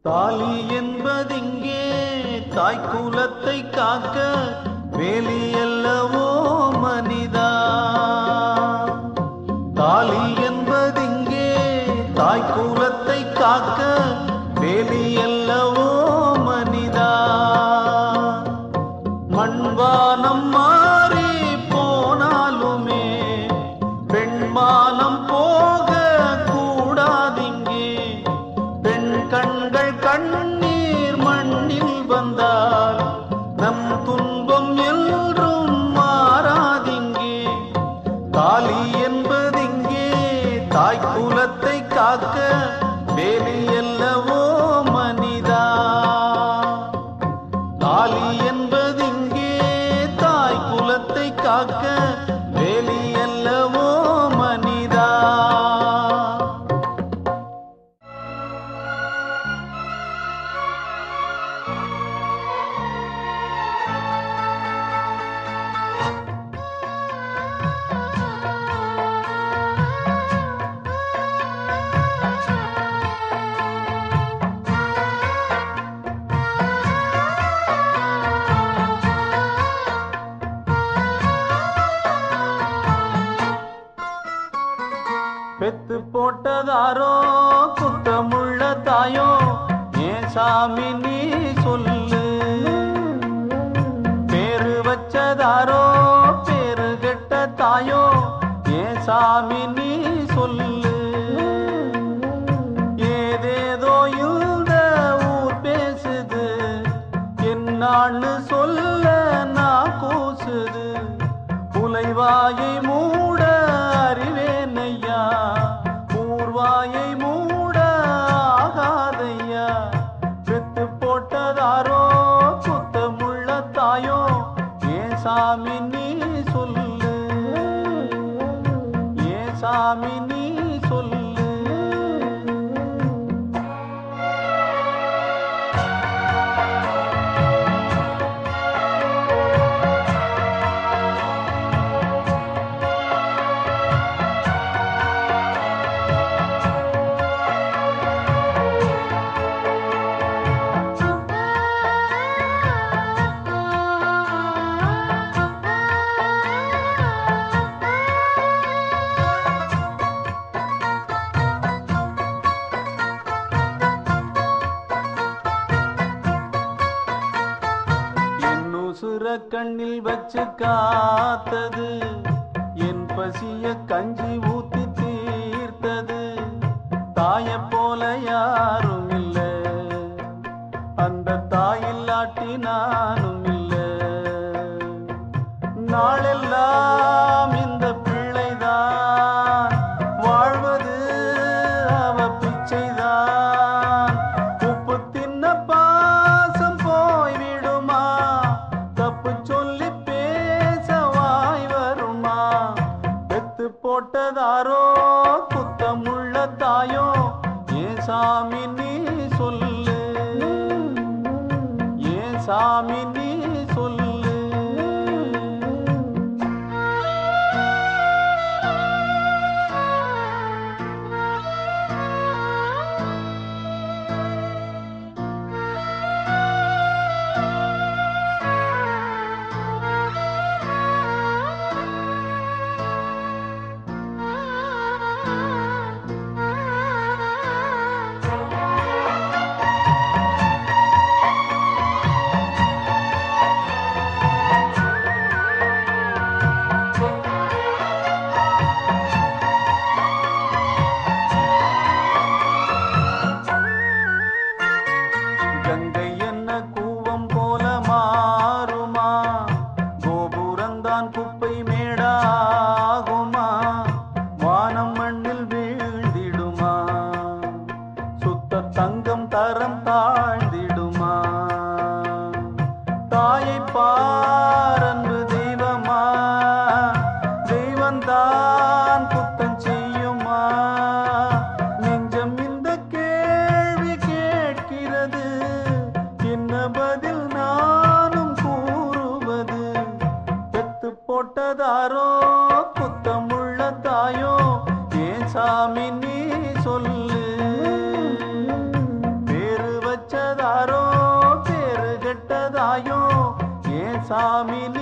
தாலி என்பதிங்கே தாய் குலத்தை காக்க வேலி அல்லவோ மனிதா தாலி என்பதிங்கே தாய் குலத்தை காக்க வேலி அல்லவோ மனிதா மண்வானம் மாறி போனாலுமே பெண்மானம் போக கூடாதிங்கே பெண் கண்கள் கண்ணீர் மண்ணில் வந்தால் நம் துன்பம் என்றும் மாறாதிங்கே தாலி என்பதிங்கே தாய் குலத்தை காக்க வேலி அல்லவோ மனிதா தாலி என்பதிங்கே தாய் குலத்தை காக்க வேலி அல்லவோ மனிதா பெத்து போட்டதாரோ குத்தமுள்ள தாயோ ஏன் சாமி நீ சொல்லு பேரு வச்சதாரோ பேரு கெட்ட தாயோ ஏன் சாமி நீ சொல்லு ஏதேதோ இந்த ஊர் பேசுது என்னான்னு சொல்ல நான் கூசுது புலைவாயை மூட அறிவேனையா ஊர்வாயை மூட ஆகாதையா செத்து போட்டதாரோ குத்தமுள்ள தாயோ ஏன் சாமி நீ சொல்லு ஏன் சாமி நீ சொல்லு என் உசுர கண்ணில் வச்சு காத்தது என் பசிய கஞ்சி ஊத்தி தீர்த்தது தாய போல யாரும் இல்ல அந்த தாயில்லாட்டி நானும் இல்ல நாளெல்லாம் இந்த பிள்ளைதான் வாழ்வது அவ பிச்சைதான் உப்பு தின்ன பாசம் போய்விடுமா தப்பு சொல்லி பேச வாய் வருமா பெத்து போட்டதாரோ குத்தமுள்ள தாயோ ஏன் சாமி நீ சொல்லு ஏன் சாமி நீ சொல்லு கங்கை என்ன கூவம் போல மாறுமா கோபுரந்தான் குப்பை மேடாகுமா வானம் மண்ணில் வீழ்ந்திடுமா சுத்த தங்கம் தரம் தாழ்ந்திடுமா தாயை பாரன்பு தெய்வமா தெய்வந்தான் குத்தம் செய்யுமா நெஞ்சம் இந்த கேள்வி கேட்கிறது என்ன பதில் நானும் கூறுவது பெத்து போட்டதாரோ குத்தமுள்ள தாயோ ஏன் சாமி நீ சொல்லு பேரு வச்ச சாமி